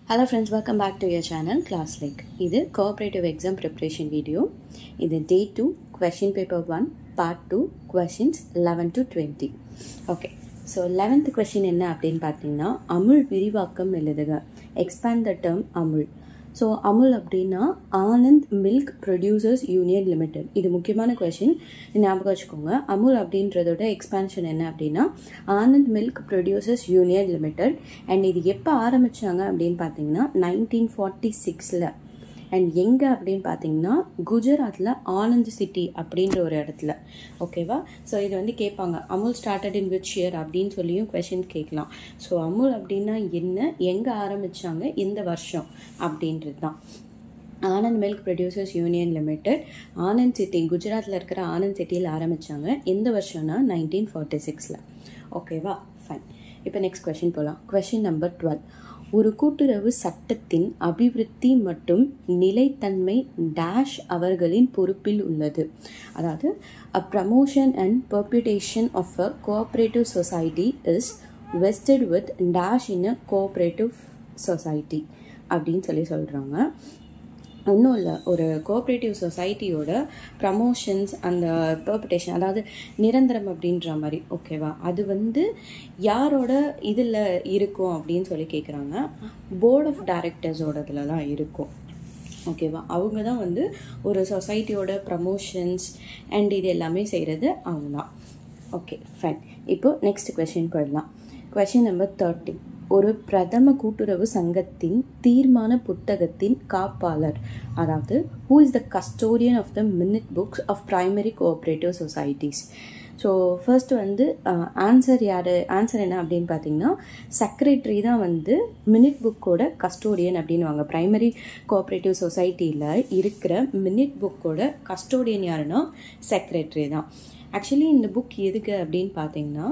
hello friends welcome back to your channel class like இது cooperative exam preparation video இது day two question paper one part two questions eleven to twenty okay so eleventh question என்ன அப்படின்னு பார்த்தீங்கன்னா அமுல் விரிவாக்கம் எழுதுக expand the term Amul so Amul அப்படின்னா Anand milk producers union limited இது முக்கியமான கொஷின் ஞாபகம் வச்சுக்கோங்க அமுல் அப்படின்றதோட எக்ஸ்பான்ஷன் என்ன அப்படின்னா Anand milk producers union limited and இது எப்போ ஆரம்பித்தாங்க அப்படின்னு பார்த்தீங்கன்னா நைன்டீன் ஃபார்ட்டி சிக்ஸில் அண்ட் எங்கே அப்படின்னு பார்த்தீங்கன்னா குஜராத்தில் ஆனந்த் சிட்டி அப்படின்ற ஒரு இடத்துல ஓகேவா ஸோ இது வந்து கேட்பாங்க Amul started in which year அப்படின்னு சொல்லியும் கொஷின் கேட்கலாம் ஸோ அமுல் அப்படின்னா என்ன எங்கே ஆரம்பித்தாங்க எந்த வருஷம் அப்படின்றது தான் Anand milk producers union limited Anand city குஜராத்தில் இருக்கிற ஆனந்த் சிட்டியில் ஆரம்பித்தாங்க எந்த வருஷம்னா நைன்டீன் ஃபார்ட்டி சிக்ஸில் ஓகேவா ஃபைன் இப்போ நெக்ஸ்ட் கொஷின் போகலாம் கொஷின் நம்பர் டுவெல் ஒரு கூட்டுறவு சட்டத்தின் அபிவிருத்தி மற்றும் நிலைத்தன்மை டேஷ் அவர்களின் பொறுப்பில் உள்ளது அதாவது a promotion and perpetuation of a cooperative society is vested with dash in a cooperative society அப்படின்னு சொல்லி சொல்கிறாங்க ஒன்றும் இல்லை ஒரு கோஆப்ரேட்டிவ் சொசைட்டியோட ப்ரமோஷன்ஸ் அந்த பர்பிட்டேஷன் அதாவது நிரந்தரம் அப்படின்ற மாதிரி ஓகேவா அது வந்து யாரோட இதில் இருக்கும் அப்படின்னு சொல்லி கேட்குறாங்க போர்ட் ஆஃப் டைரக்டர்ஸோட இதில் தான் இருக்கும் ஓகேவா அவங்க தான் வந்து ஒரு சொசைட்டியோட ப்ரமோஷன்ஸ் அண்ட் இது எல்லாமே செய்கிறது அவங்க தான் ஓகே ஃபைன் இப்போ நெக்ஸ்ட் கொஷின் போயிடலாம் கொஷின் நம்பர் தேர்ட்டி ஒரு பிரதம கூட்டுறவு சங்கத்தின் தீர்மான புத்தகத்தின் காப்பாளர் அதாவது who is the custodian of the minute books of primary cooperative societies so first வந்து ஆன்சர் யார் ஆன்சர் என்ன அப்படின்னு பார்த்தீங்கன்னா செக்ரட்டரி தான் வந்து மினிட் புக்கோட கஸ்டோடியன் அப்படின்வாங்க ப்ரைமரி கோஆப்ரேட்டிவ் சொசைட்டியில் இருக்கிற மினிட் புக்கோட கஸ்டோடியன் யாருன்னா செக்ரட்டரி தான் ஆக்சுவலி இந்த புக் எதுக்கு அப்படின்னு பார்த்தீங்கன்னா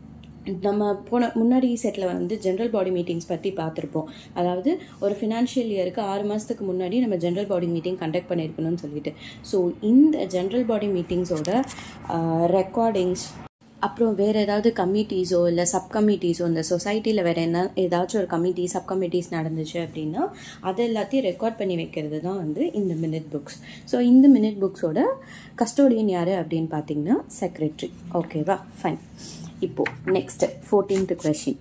நம்ம போன முன்னாடி செட்டில் வந்து ஜென்ரல் பாடி மீட்டிங்ஸ் பற்றி பார்த்துருப்போம் அதாவது ஒரு ஃபினான்ஷியல் இயருக்கு ஆறு மாதத்துக்கு முன்னாடி நம்ம ஜென்ரல் பாடி மீட்டிங் கண்டக்ட் பண்ணியிருக்கணும்னு சொல்லிட்டு ஸோ இந்த ஜென்ரல் பாடி மீட்டிங்ஸோட ரெக்கார்டிங்ஸ் அப்புறம் வேறு ஏதாவது கமிட்டிஸோ இல்லை சப் கமிட்டிஸோ இந்த சொசைட்டியில் வேறு என்ன ஏதாச்சும் ஒரு கமிட்டி சப் கமிட்டிஸ் நடந்துச்சு அப்படின்னா அது எல்லாத்தையும் ரெக்கார்ட் பண்ணி வைக்கிறது தான் வந்து இந்த மினிட் புக்ஸ் ஸோ இந்த மினிட் புக்ஸோட கஸ்டோடியன் யார் அப்படின்னு பார்த்தீங்கன்னா செக்ரட்டரி ஓகேவா ஃபைன் இப்போது நெக்ஸ்ட் ஃபோர்டீன்த் கொஷின்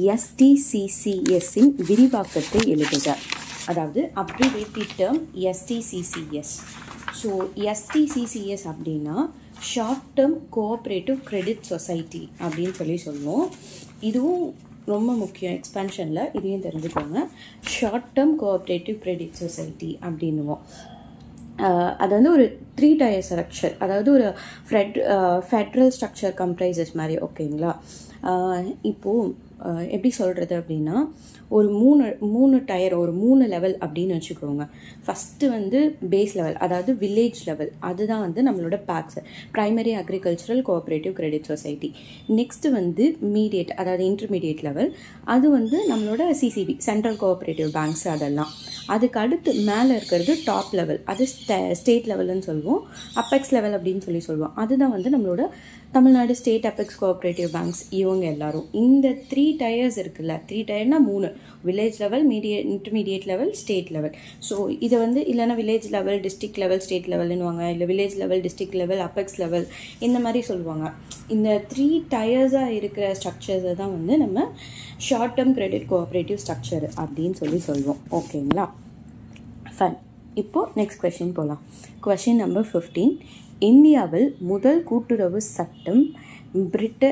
எஸ்டிசிசிஎஸ்ஸின் விரிவாக்கத்தை எழுதுக அதாவது அப்ரிவேட்டிவ் டேர்ம் எஸ்டிசிசிஎஸ் ஸோ எஸ்டிசிசிஎஸ் அப்படின்னா short term cooperative credit society அப்படின்னு சொல்லி சொல்லுவோம் இதுவும் ரொம்ப முக்கியம் எக்ஸ்பென்ஷனில் இதையும் தெரிஞ்சுக்கோங்க short term cooperative credit society அப்படின்னுவோம் அது வந்து ஒரு த்ரீ டயர் ஸ்ட்ரக்சர் அதாவது ஒரு ஃபெட் ஃபெட்ரல் ஸ்ட்ரக்சர் கம்ப்ரைசஸ் மாதிரி ஓகேங்களா இப்போது எப்படி சொல்கிறது அப்படின்னா ஒரு மூணு மூணு டயர் ஒரு மூணு லெவல் அப்படின்னு வச்சுக்கோங்க ஃபஸ்ட்டு வந்து பேஸ் லெவல் அதாவது வில்லேஜ் லெவல் அதுதான் வந்து நம்மளோட PACS primary agricultural cooperative credit society next வந்து மீடியேட் அதாவது இன்டர்மீடியட் லெவல் அது வந்து நம்மளோட சிசிபி சென்ட்ரல் கோஆப்ரேட்டிவ் பேங்க்ஸ் அதெல்லாம் அதுக்கு அடுத்து மேலே இருக்கிறது டாப் லெவல் அது ஸ்டேட் லெவல்னு சொல்லுவோம் அப்பெக்ஸ் லெவல் அப்படின்னு சொல்லி சொல்லுவோம் அதுதான் வந்து நம்மளோட Tamil Nadu state apex cooperative banks இவங்க எல்லாரும் இந்த த்ரீ டயர்ஸ் இருக்குல்ல த்ரீ டயர்னா மூணு village level mediate intermediate level state level so இதை வந்து இல்லைனா village level district level state லெவல்னுவாங்க இல்லை village level district level apex level இந்த மாதிரி சொல்லுவாங்க இந்த த்ரீ டயர்ஸாக இருக்கிற ஸ்ட்ரக்சர்ஸை தான் வந்து நம்ம short term credit cooperative structure அப்படின்னு சொல்லி சொல்லுவோம் ஓகேங்களா ஃபன் இப்போது நெக்ஸ்ட் கொஷின் போகலாம் கொஷின் நம்பர் ஃபிஃப்டீன் இந்தியாவில் முதல் கூட்டுறவு சட்டம் பிரிட்ட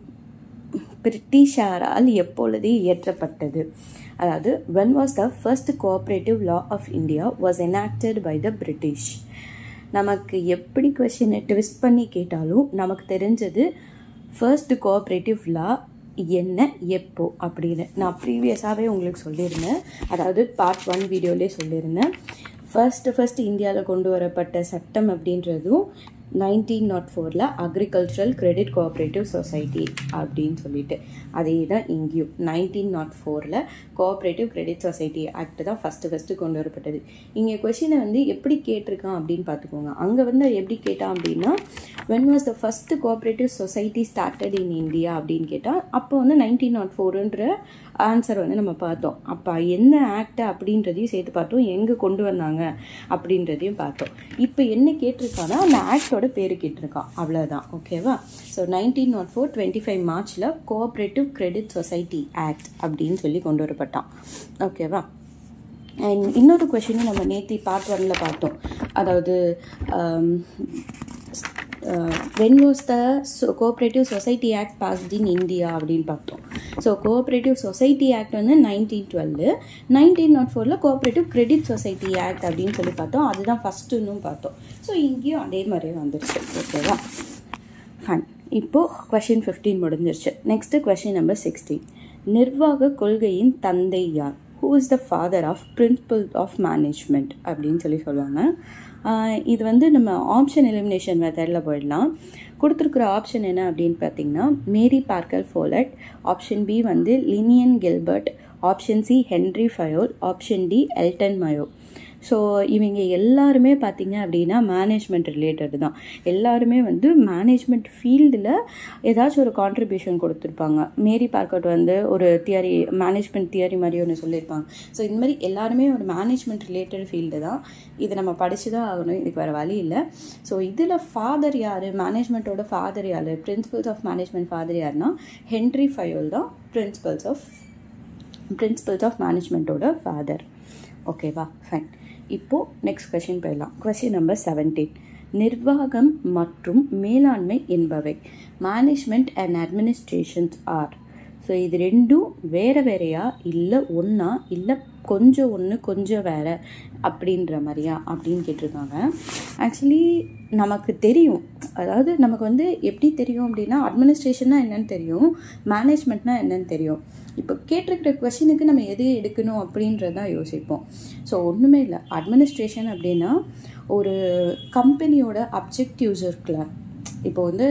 பிரிட்டிஷாரால் எப்பொழுது இயற்றப்பட்டது அதாவது when was the first cooperative law of India was enacted by the British நமக்கு எப்படி கொஷினை ட்விஸ்ட் பண்ணி கேட்டாலும் நமக்கு தெரிஞ்சது ஃபர்ஸ்ட் கோஆப்ரேட்டிவ் லா என்ன எப்போ அப்படின்னு நான் ப்ரீவியஸாகவே உங்களுக்கு சொல்லியிருந்தேன் அதாவது பார்ட் ஒன் வீடியோலேயே சொல்லியிருந்தேன் ஃபர்ஸ்ட்டு ஃபர்ஸ்ட் இந்தியாவில் கொண்டு வரப்பட்ட சட்டம் அப்படின்றதும் நைன்டீன் நாட் ஃபோரில் அக்ரிகல்ச்சரல் கிரெடிட் கோஆப்ரேட்டிவ் சொசைட்டி அப்படின்னு சொல்லிட்டு அதே தான் இங்கேயும் நைன்டீன் நாட் ஃபோரில் கோஆப்ரேட்டிவ் கிரெடிட் சொசைட்டி ஆக்ட் தான் ஃபஸ்ட்டு ஃபஸ்ட்டு கொண்டு வரப்பட்டது இங்கே கொஷினை வந்து எப்படி கேட்டிருக்கான் அப்படின்னு பார்த்துக்கோங்க அங்கே வந்து எப்படி கேட்டான் அப்படின்னா when was the first cooperative society started in India அப்படின்னு கேட்டால் அப்போ வந்து நைன்டீன் நாட் ஃபோருன்ற ஆன்சர் வந்து நம்ம பார்த்தோம் அப்போ என்ன ஆக்ட் அப்படின்றதையும் சேர்த்து பார்த்தோம் எங்கே கொண்டு வந்தாங்க அப்படின்றதையும் பார்த்தோம் இப்போ என்ன கேட்டிருக்கானா அந்த ஆக்டோட பேர் கேட்டிருக்கான் அவ்வளோதான் ஓகேவா so nineteen naught four twenty five மார்ச்சில் கோஆப்ரேட்டிவ் கிரெடிட் சொசைட்டி ஆக்ட் அப்படின்னு சொல்லி கொண்டு வரப்பட்டான் ஓகேவா அண்ட் இன்னொரு கொஷினும் நம்ம நேத்தி பார்ட் ஒன்ல பார்த்தோம் அதாவது when was the cooperative society act passed in India அப்படின்னு பார்த்தோம் ஸோ கோஆப்ரேட்டிவ் சொசைட்டி ஆக்ட் வந்து நைன்டீன் டுவெல் நைன்டீன் நாட் ஃபோரில் கோஆப்ரேட்டிவ் கிரெடிட் சொசைட்டி ஆக்ட் அப்படின்னு சொல்லி பார்த்தோம் அதுதான் ஃபஸ்ட்டுன்னு பார்த்தோம் ஸோ இங்கேயும் அதே மாதிரியே வந்துருச்சு ஓகேவா ஃபைன் இப்போது கொஷின் ஃபிஃப்டீன் முடிஞ்சிருச்சு நெக்ஸ்ட்டு கொஷின் நம்பர் சிக்ஸ்டீன் நிர்வாக கொள்கையின் தந்தை யார் who is the father of principle of management அப்படின்னு சொல்லி சொல்லுவாங்க இது வந்து நம்ம ஆப்ஷன் எலிமினேஷன் மெத்தடில் போயிடலாம் கொடுத்துருக்குற ஆப்ஷன் என்ன அப்படின்னு பார்த்தீங்கன்னா Mary Parker Follett option B வந்து Lillian Gilbert option C Henri Fayol option D Elton Mayo so இவங்க எல்லாருமே பார்த்தீங்க அப்படின்னா மேனேஜ்மெண்ட் ரிலேட்டட் தான் எல்லாருமே வந்து மேனேஜ்மெண்ட் ஃபீல்டில் ஏதாச்சும் ஒரு கான்ட்ரிபியூஷன் கொடுத்துருப்பாங்க மேரி பார்க்கட் வந்து ஒரு தியரி மேனேஜ்மெண்ட் தியரி மாதிரி ஒன்று சொல்லியிருப்பாங்க ஸோ இந்த மாதிரி எல்லாருமே ஒரு மேனேஜ்மெண்ட் ரிலேட்டட் ஃபீல்டு தான் இதை நம்ம படித்து தான் ஆகணும் இதுக்கு வேறு வழி இல்லை ஸோ இதில் ஃபாதர் யார் மேனேஜ்மெண்ட்டோட ஃபாதர் யார் பிரின்சிபல்ஸ் ஆஃப் மேனேஜ்மெண்ட் ஃபாதர் யாருன்னா ஹென்ரி ஃபயோல் தான் பிரின்சிபல்ஸ் ஆஃப் பிரின்சிபல்ஸ் ஆஃப் மேனேஜ்மெண்ட்டோட ஃபாதர் ஓகேவா ஃபைன் இப்போது நெக்ஸ்ட் கொஷின் போயிடலாம் கொஷின் நம்பர் செவன்டீன் நிர்வாகம் மற்றும் மேலாண்மை என்பவை management and administrations are so இது ரெண்டும் வேறு வேறையா இல்லை ஒன்றா இல்லை கொஞ்சம் ஒன்று கொஞ்சம் வேறு அப்படின்ற மாதிரியா அப்படின்னு கேட்டிருக்காங்க ஆக்சுவலி நமக்கு தெரியும் அதாவது நமக்கு வந்து எப்படி தெரியும் அப்படின்னா அட்மினிஸ்ட்ரேஷன்னா என்னன்னு தெரியும் மேனேஜ்மெண்ட்னா என்னன்னு தெரியும் இப்போ கேட்டிருக்கிற கொஷினுக்கு நம்ம எது எடுக்கணும் அப்படின்றதான் யோசிப்போம் ஸோ ஒன்றுமே இல்லை அட்மினிஸ்ட்ரேஷன் அப்படின்னா ஒரு கம்பெனியோட அப்ஜெக்டிவ்ஸ் இருக்குல்ல இப்போ வந்து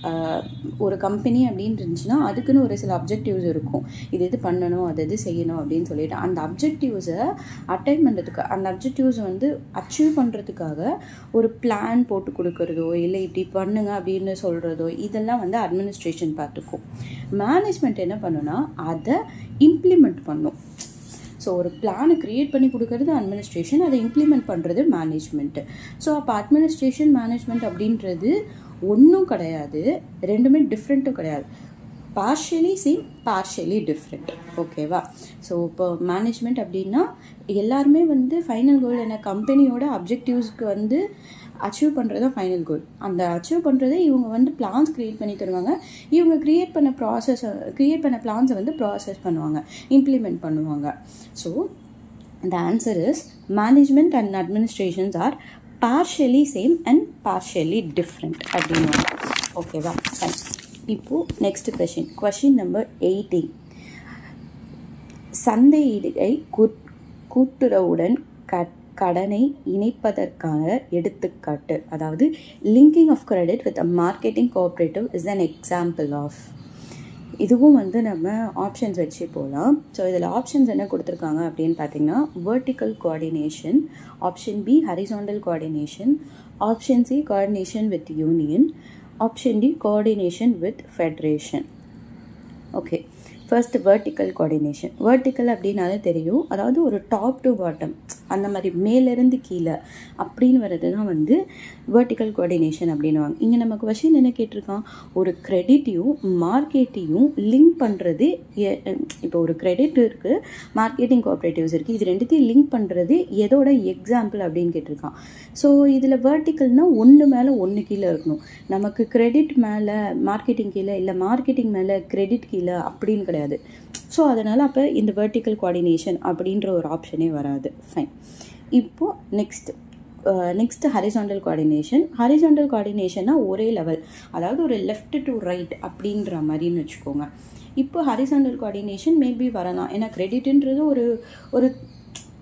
ஒரு கம்பெனி அப்படின்னு இருந்துச்சுன்னா அதுக்குன்னு ஒரு சில அப்ஜெக்டிவ்ஸ் இருக்கும் இது இது பண்ணணும் அது இது செய்யணும் அப்படின்னு சொல்லிட்டு அந்த அப்ஜெக்டிவ்ஸை அட்டைன் பண்ணுறதுக்கு அந்த அப்ஜெக்டிவ்ஸ் வந்து அச்சீவ் பண்ணுறதுக்காக ஒரு பிளான் போட்டு கொடுக்குறதோ இல்லை இப்படி பண்ணுங்க அப்படின்னு சொல்கிறதோ இதெல்லாம் வந்து அட்மினிஸ்ட்ரேஷன் பார்த்துக்கும் மேனேஜ்மெண்ட் என்ன பண்ணுன்னா அதை இம்ப்ளிமெண்ட் பண்ணும் ஸோ ஒரு பிளானை க்ரியேட் பண்ணி கொடுக்கறது அட்மினிஸ்ட்ரேஷன் அதை இம்ப்ளிமெண்ட் பண்ணுறது மேனேஜ்மெண்ட்டு ஸோ அப்போ அட்மினிஸ்ட்ரேஷன் மேனேஜ்மெண்ட் அப்படின்றது ஒன்றும் கிடையாது ரெண்டுமே டிஃப்ரெண்ட்டும் கிடையாது பார்ஷியலி சேம் பார்ஷியலி டிஃப்ரெண்ட் ஓகேவா ஸோ இப்போ மேனேஜ்மெண்ட் அப்படின்னா எல்லாருமே வந்து ஃபைனல் கோல் என்ன கம்பெனியோட அப்ஜெக்டிவ்ஸ்க்கு வந்து அச்சீவ் பண்ணுறது தான் ஃபைனல் கோல் அந்த அச்சீவ் பண்ணுறது இவங்க வந்து பிளான்ஸ் க்ரியேட் பண்ணி தருவாங்க இவங்க க்ரியேட் பண்ண ப்ராசஸ் க்ரியேட் பண்ண பிளான்ஸை வந்து ப்ராசஸ் பண்ணுவாங்க இம்ப்ளிமெண்ட் பண்ணுவாங்க so the answer is management and administrations are partially same and partially different அப்படின்னு ஓகேவா ஃபைன் இப்போது next question question number eighteen சந்தையிடை கூட்டுறவுடன் கட் கடனை இணைப்பதற்கான எடுத்துக்காட்டு அதாவது linking of credit with a marketing cooperative is an example of இதுவும் வந்து நம்ம ஆப்ஷன்ஸ் வச்சு போகலாம் ஸோ இதில் ஆப்ஷன்ஸ் என்ன கொடுத்துருக்காங்க அப்படின்னு பார்த்தீங்கன்னா vertical coordination option B horizontal coordination option C coordination with union option D coordination with federation okay first vertical coordination vertical அப்படின்னாலே தெரியும் அதாவது ஒரு டாப் டு பாட்டம் அந்த மாதிரி மேலேருந்து கீழே அப்படின்னு வர்றது தான் வந்து வேர்டிக்கல் கோஆர்டினேஷன் அப்படின்னுவாங்க இங்கே நம்ம கொஷின் என்ன கேட்டிருக்கான் ஒரு கிரெடிட்டையும் மார்க்கெட்டையும் லிங்க் பண்ணுறது இப்போ ஒரு கிரெடிட் இருக்குது மார்க்கெட்டிங் கோஆப்ரேட்டிவ்ஸ் இருக்குது இது ரெண்டுத்தையும் லிங்க் பண்ணுறது எதோட எக்ஸாம்பிள் அப்படின்னு கேட்டிருக்கான் ஸோ இதில் வேர்டிக்கல்னால் ஒன்று மேலே ஒன்று கீழே இருக்கணும் நமக்கு கிரெடிட் மேலே மார்க்கெட்டிங் கீழே இல்லை மார்க்கெட்டிங் மேலே கிரெடிட் கீழே அப்படின்னு கிடையாது ஸோ அதனால் அப்போ இந்த வேர்டிக்கல் கோஆர்டினேஷன் அப்படின்ற ஒரு ஆப்ஷனே வராது ஃபைன் இப்போது next next horizontal coordination horizontal கோஆர்டினேஷன்னா ஒரே லெவல் அதாவது ஒரு லெஃப்ட் டு ரைட் அப்படின்ற மாதிரின்னு வச்சுக்கோங்க இப்போ ஹரிசாண்டல் கோஆர்டினேஷன் மேபி வரலாம் ஏன்னா கிரெடிட்ன்றது ஒரு ஒரு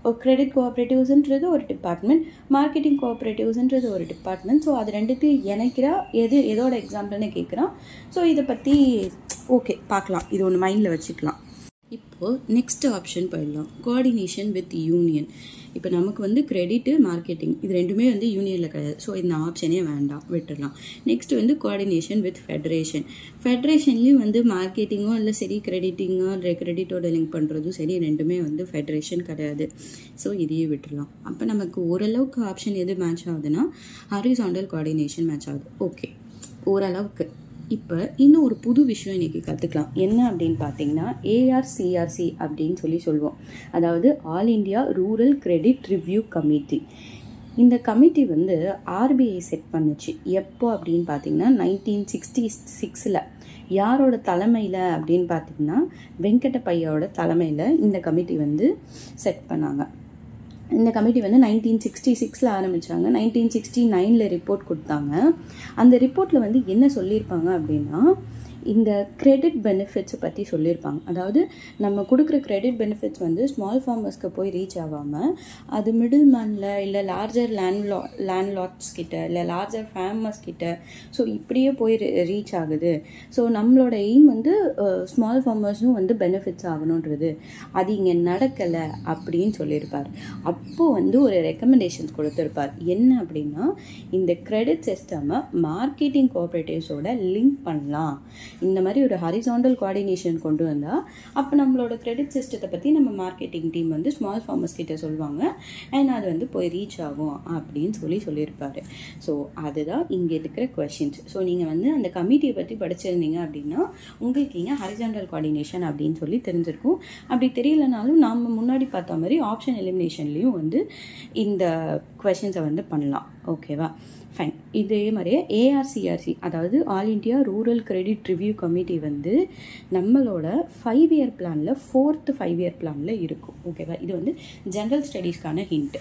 கிரெடிட் கோஆப்ரேட்டிவ்ஸ்ன்றது ஒரு டிபார்ட்மெண்ட் மார்க்கெட்டிங் கோஆப்ரேட்டிவ்ஸ்ன்றது ஒரு டிபார்ட்மெண்ட் ஸோ அது ரெண்டுத்தையும் இணைக்கிறா எது எதோட எக்ஸாம்பிள்னு கேட்குறான் ஸோ இதை பற்றி ஓகே பார்க்கலாம் இது ஒன்று மைண்டில் வச்சுக்கலாம் இப்போது நெக்ஸ்ட் ஆப்ஷன் போயிடலாம் கோஆர்டினேஷன் வித் யூனியன் இப்போ நமக்கு வந்து கிரெடிட்டு மார்க்கெட்டிங் இது ரெண்டுமே வந்து யூனியனில் கிடையாது ஸோ இந்த ஆப்ஷனே வேண்டாம் விட்டுடலாம் நெக்ஸ்ட் வந்து கோஆர்டினேஷன் வித் ஃபெடரேஷன் ஃபெடரேஷன்லேயும் வந்து மார்க்கெட்டிங்கோ இல்லை சரி கிரெடிட்டிங்கோ இல்லை கிரெடிட்டோட லிங்க் பண்ணுறதும் சரி ரெண்டுமே வந்து ஃபெடரேஷன் கிடையாது ஸோ இதையே விட்டுடலாம் அப்போ நமக்கு ஓரளவுக்கு ஆப்ஷன் எது மேட்ச் ஆகுதுன்னா ஹரிசாண்டல் கோஆர்டினேஷன் மேட்ச் ஆகுது ஓகே ஓரளவுக்கு இப்போ இன்னும் ஒரு புது விஷயம் இன்றைக்கி கற்றுக்கலாம் என்ன அப்படின்னு பார்த்தீங்கன்னா ஏஆர்சிஆர்சி அப்படின்னு சொல்லி சொல்லுவோம் அதாவது all India rural credit review committee இந்த கமிட்டி வந்து ஆர்பிஐ செட் பண்ணுச்சு எப்போ அப்படின்னு பார்த்தீங்கன்னா நைன்டீன் சிக்ஸ்டி சிக்ஸில் யாரோட தலைமையில் அப்படின்னு பார்த்தீங்கன்னா வெங்கடப்பையாவோட தலைமையில் இந்த கமிட்டி வந்து செட் பண்ணாங்க இந்த கமிட்டி வந்து நைன்டீன் சிக்ஸ்டி சிக்ஸில் ஆரம்பித்தாங்க நைன்டீன் சிக்ஸ்டி நைனில் ரிப்போர்ட் கொடுத்தாங்க அந்த ரிப்போர்ட்டில் வந்து என்ன சொல்லியிருப்பாங்க அப்படின்னா இந்த கிரெடிட் பெனிஃபிட்ஸை பற்றி சொல்லியிருப்பாங்க அதாவது நம்ம கொடுக்குற கிரெடிட் பெனிஃபிட்ஸ் வந்து ஸ்மால் ஃபார்மர்ஸ்க்கு போய் ரீச் ஆகாமல் அது மிடில் மேனில் இல்லை லார்ஜர் லேண்ட் லா லேண்ட் லாட்ஸ் கிட்ட இல்லை லார்ஜர் ஃபேமர்ஸ் கிட்ட ஸோ இப்படியே போய் ரீச் ஆகுது ஸோ நம்மளோட எய்ம் வந்து ஸ்மால் ஃபார்மர்ஸும் வந்து பெனிஃபிட்ஸ் ஆகணுன்றது அது இங்கே நடக்கலை அப்படின்னு சொல்லியிருப்பார் அப்போது வந்து ஒரு ரெக்கமெண்டேஷன்ஸ் கொடுத்துருப்பார் என்ன அப்படின்னா இந்த கிரெடிட் சிஸ்டமை மார்க்கெட்டிங் கோஆப்ரேட்டிவ்ஸோட லிங்க் பண்ணலாம் இந்த மாதிரி ஒரு ஹரிசாண்டல் கோஆர்டினேஷன் கொண்டு வந்தால் அப்போ நம்மளோட கிரெடிட் சிஸ்டத்தை பற்றி நம்ம மார்க்கெட்டிங் டீம் வந்து ஸ்மால் ஃபார்மர்ஸ் கிட்ட சொல்லுவாங்க அண்ட் அது வந்து போய் ரீச் ஆகும் அப்படின்னு சொல்லி சொல்லியிருப்பாரு ஸோ அதுதான் இங்கே இருக்கிற கொஷின்ஸ் ஸோ நீங்கள் வந்து அந்த கமிட்டியை பற்றி படிச்சிருந்தீங்க அப்படின்னா உங்களுக்கு இங்கே ஹரிசாண்டல் கோஆர்டினேஷன் அப்படின்னு சொல்லி தெரிஞ்சிருக்கும் அப்படி தெரியலனாலும் நாம் முன்னாடி பார்த்த மாதிரி ஆப்ஷன் எலிமினேஷன்லேயும் வந்து இந்த கொஷின்ஸை வந்து பண்ணலாம் ஓகேவா ஃபைன் இதே மாதிரியே ஏஆர்சிஆர்சி அதாவது all India rural credit review committee வந்து நம்மளோட ஃபைவ் இயர் பிளானில் ஃபோர்த்து ஃபைவ் இயர் பிளானில் இருக்கும் ஓகேவா இது வந்து ஜென்ரல் ஸ்டடீஸ்க்கான ஹிண்ட்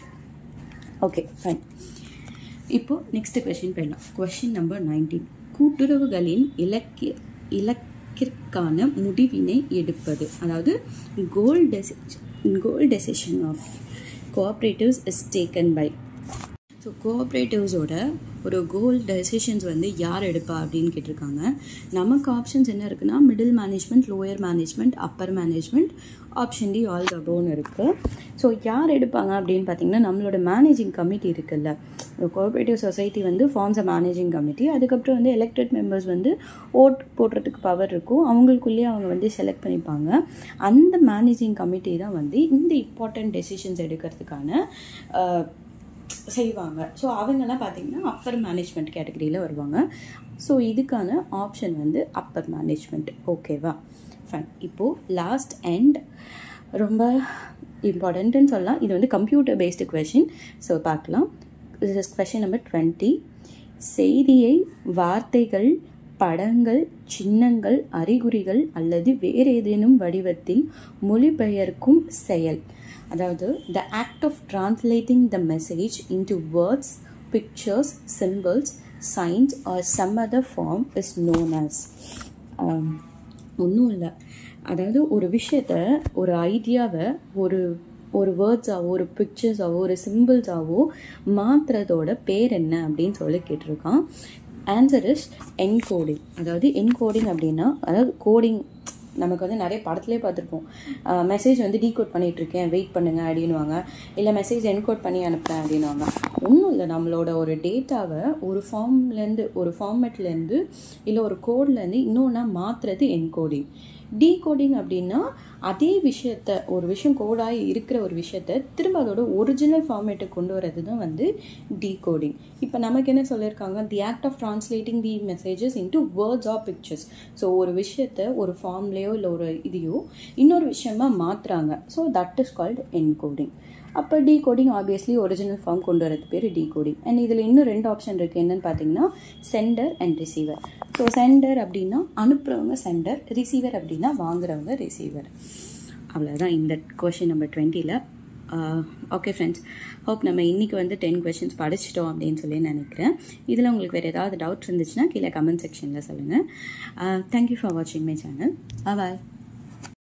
ஓகே ஃபைன் இப்போது நெக்ஸ்ட் கொஷின் போயிடலாம் கொஷின் நம்பர் நைன்டீன் கூட்டுறவுகளின் இலக்கிய இலக்கிற்கான முடிவினை எடுப்பது அதாவது கோல் டெசி goal decision of cooperatives is taken by so கோஆப்ரேட்டிவ்ஸோட ஒரு கோல் டெசிஷன்ஸ் வந்து யார் எடுப்பா அப்படின்னு கேட்டிருக்காங்க நமக்கு ஆப்ஷன்ஸ் என்ன இருக்குன்னா middle management lower management upper management option D all தபோன்னு இருக்குது ஸோ யார் எடுப்பாங்க அப்படின்னு பார்த்தீங்கன்னா நம்மளோட மேனேஜிங் கமிட்டி இருக்குல்ல கோஆப்ரேட்டிவ் சொசைட்டி வந்து ஃபார்ம்ஸ் அ மேனேஜிங் கமிட்டி அதுக்கப்புறம் வந்து எலெக்டட் மெம்பர்ஸ் வந்து ஓட் போடுறதுக்கு பவர் இருக்கும் அவங்களுக்குள்ளேயே அவங்க வந்து செலக்ட் பண்ணிப்பாங்க அந்த மேனேஜிங் கமிட்டி தான் வந்து இந்த இம்பார்ட்டண்ட் டெசிஷன்ஸ் எடுக்கிறதுக்கான செய்வாங்க ஸோ அவங்கெல்லாம் பார்த்தீங்கன்னா அப்பர் மேனேஜ்மெண்ட் கேட்டகரியில் வருவாங்க ஸோ இதுக்கான ஆப்ஷன் வந்து அப்பர் மேனேஜ்மெண்ட் ஓகேவா ஃபைன் இப்போது லாஸ்ட் அண்ட் ரொம்ப இம்பார்ட்டண்ட்டுன்னு சொல்லலாம் இது வந்து கம்ப்யூட்டர் பேஸ்டு கொஷின் ஸோ பார்க்கலாம் this is question number twenty செய்தியை வார்த்தைகள் படங்கள் சின்னங்கள் அறிகுறிகள் அல்லது வேறு ஏதேனும் வடிவத்தில் மொழிபெயர்க்கும் செயல் அதாவது the act of translating the message into words pictures symbols signs or some other form is known as ஒன்றும் இல்லை அதாவது ஒரு விஷயத்த ஒரு ஐடியாவை ஒரு ஒரு வேர்ட்ஸாவோ ஒரு பிக்சர்ஸாவோ ஒரு சிம்பிள்ஸாவோ மாற்றுறதோட பேர் என்ன அப்படின்னு சொல்லி கேட்டிருக்கான் ஆன்சர் இஸ் என்கோடிங் அதாவது என்கோடிங் அப்படின்னா அதாவது கோடிங் நமக்கு வந்து நிறைய படத்துலேயே பார்த்துருப்போம் மெசேஜ் வந்து டீகோட் பண்ணிகிட்ருக்கேன் வெயிட் பண்ணுங்க அப்படின்வாங்க இல்லை மெசேஜ் என்கோட் பண்ணி அனுப்புகிறேன் அப்படின்வாங்க ஒன்றும் இல்லை நம்மளோட ஒரு டேட்டாவை ஒரு ஃபார்ம்லேருந்து ஒரு ஃபார்மேட்லேருந்து இல்லை ஒரு கோட்லேருந்து இன்னொன்னா மாற்றுறது என்கோடிங் டீகோடிங் அப்படின்னா அதே விஷயத்த ஒரு விஷயம் கோடாகி இருக்கிற ஒரு விஷயத்த திரும்ப அதோட ஒரிஜினல் ஃபார்மேட்டுக்கு கொண்டு வரது தான் வந்து டீகோடிங் இப்போ நமக்கு என்ன சொல்லியிருக்காங்க the act of translating the messages into words of pictures so ஒரு விஷயத்த ஒரு ஃபார்ம்லேயோ இல்லை ஒரு இதையோ இன்னொரு விஷயமா மாற்றுறாங்க so that is called encoding அப்போ decoding obviously original form கொண்டு வரது பேர் டீ கோடிங் அண்ட் இதில் இன்னும் ரெண்டு ஆப்ஷன் இருக்குது என்னென்னு பார்த்தீங்கன்னா sender and receiver so sender அப்படின்னா அனுப்புகிறவங்க சென்டர் ரிசீவர் அப்படின்னா வாங்குறவங்க ரிசீவர் அவ்வளோதான் இந்த கொஷின் நம்பர் டுவெண்ட்டியில் ஓகே ஃப்ரெண்ட்ஸ் ஹோப் நம்ம இன்றைக்கி வந்து டென் கொஷின்ஸ் படிச்சிட்டோம் அப்படின்னு சொல்லி நினைக்கிறேன் இதில் உங்களுக்கு வேறு ஏதாவது டவுட் இருந்துச்சுன்னா கீழே கமெண்ட் செக்ஷனில் சொல்லுங்கள் தேங்க்யூ ஃபார் வாட்சிங் மை சேனல் பாய்